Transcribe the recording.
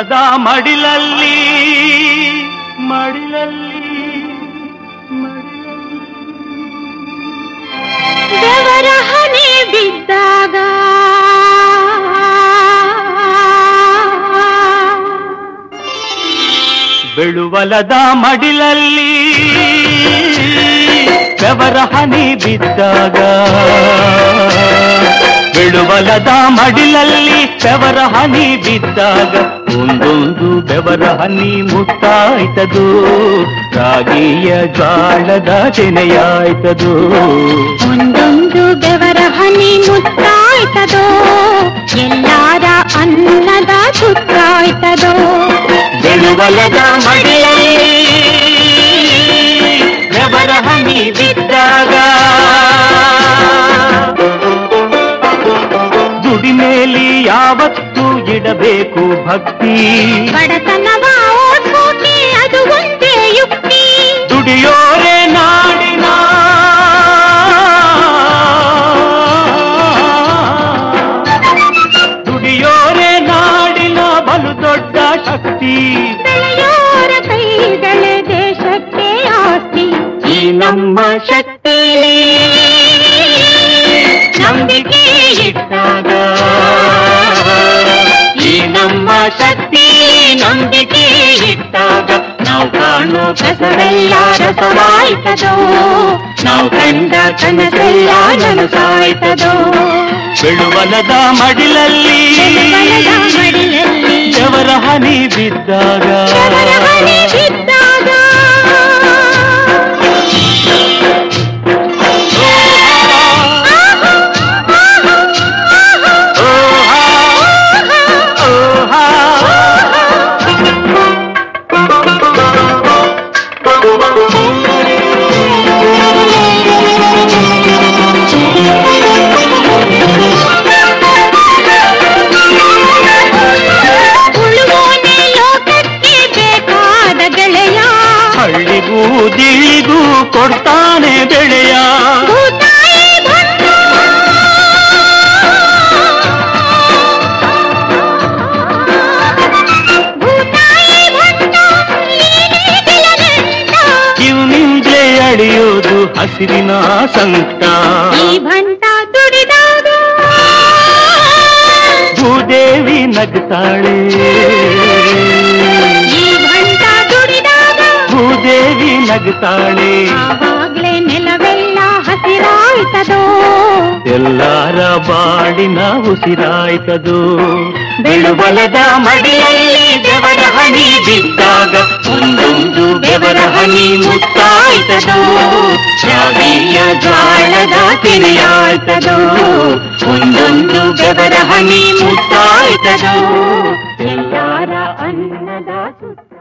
ಬೆಳುವಲದ ಮಡಿಲಲ್ಲಿ ಮಡಿಲಲ್ಲಿ ಬೆವರ ಹನಿ ಬಿದ್ದಾಗ ಬೆಳುವಲದ ಮಡಿಲಲ್ಲಿ ಬೆವರ ಹನಿ ಬಿದ್ದಾಗ ಬೆಳುವಲದ ಮಡಿಲಲ್ಲಿ ಬೆವರ ಹನಿ ಬಿದ್ದಾಗ ಒಂದೊಂದು ಬೆವರ ಹನಿ ಮುಟ್ಟಾಯ್ತದು ರಾಗಿಯ ಜ್ವಾಳದ ತೆನೆಯಾಯ್ತದು ಒಂದೊಂದು ಬೆವರ ಹನಿ ಮುತ್ತಾಯ್ತದೋ ಎಲ್ಲಾರ ಅನ್ನದ ಸುತ್ತಾಯ್ತದೋ ಬೆಳುವಲದ ಮಡಿಲಲ್ಲಿ ಬೆವರ ಹನಿ ಬಿದ್ದಾಗ ದುಡಿಮೇಲಿ ಯಾವತ್ತೂ ಇಡಬೇಕು ಭಕ್ತಿ ಬಡತನವ ಓಡ್ಸೋಕೆ ಅದು ಒಂದೇ ಯುಕ್ತಿ ದುಡಿಯೋರೆ ನಾಡಿನ ದುಡಿಯೋರೆ ನಾಡಿನ ಬಲು ದೊಡ್ಡ ಶಕ್ತಿ ಬೆಳೆಯೋರ ಕೈಗಳೇ ದೇಶಕ್ಕೆ ಆಸ್ತಿ ಈ ನಮ್ಮ ಶಕ್ತಿ ನಂಬಿಕೆ ಇಟ್ಟಾಗ ಈ ನಮ್ಮ ಶಕ್ತಿ ನಂಬಿಕೆ ಇಟ್ಟಾಗ ನಾವು ಕಾಣೋ ಕಸವೆಲ್ಲ ರಸವಾಯ್ತದೋ ನಾವು ಕಂಡ ಕನಸೆಲ್ಲ ನನಸಾಯ್ತದೋ ಬೆಳುವಲದ ಮಡಿಲಲ್ಲಿ ಬೆಳವಲದ ಮಡಿಲಲ್ಲಿ ಜವರ ಹನಿ ಬಿದ್ದಾಗ ಬೆವರ ಹನಿ ಬಿದ್ದಾಗ ಉಳುವೋನೆ ಲೋಕಕ್ಕೆ ಬೇಕಾದ ಗೆಳೆಯ ಹಳ್ಳಿಗೂ ದಿಳಿಗೂ ಕೊಡ್ತಾನೆ ಬೆಳೆಯ ಭೂತಾಯಿ ಭಂಡ ಭೂತಾಯಿ ಭಂಡ ನೀನೇ ಗೆಲನೆಂದ. ಕಿವಿನಿಂದಲೇ ಅಳಿಯೋದು ಹಸಿರಿನ ಸಂಕಟ ಈ ಭಂಟ ದುಡಿದಾಗ ಭೂದೇವಿ ನಗ್ತಾಳೆ ಈ ಭಂಟ ದುಡಿದಾಗ ಭೂದೇವಿ ನಗ್ತಾಳೆ ಆವಾಗ್ಲೇ ನೆಲವೆಲ್ಲ ಹಸಿರಾಯ್ತದೋ ಎಲ್ಲಾರ ಬಾಡಿನ ಉಸಿರಾಯ್ತದು ಬೆಳುಬಲದ ಮಡಿಲಲ್ಲಿ ಬೆವರ ಹನಿ ಬಿದ್ದಾಗ ಒಂದೊಂದು ಬೆವರ ಹನಿ ಮುತ್ತಾಯ್ತದು ಶಾವಿಯ ಜ್ವಾಳದ ತೆನೆಯಾಯ್ತದು ಒಂದೊಂದು ಬೆವರ ಹನಿ ಮುತ್ತಾಯ್ತದು ಎಲ್ಲಾರ ಅನ್ನದ ಸುತ್ತ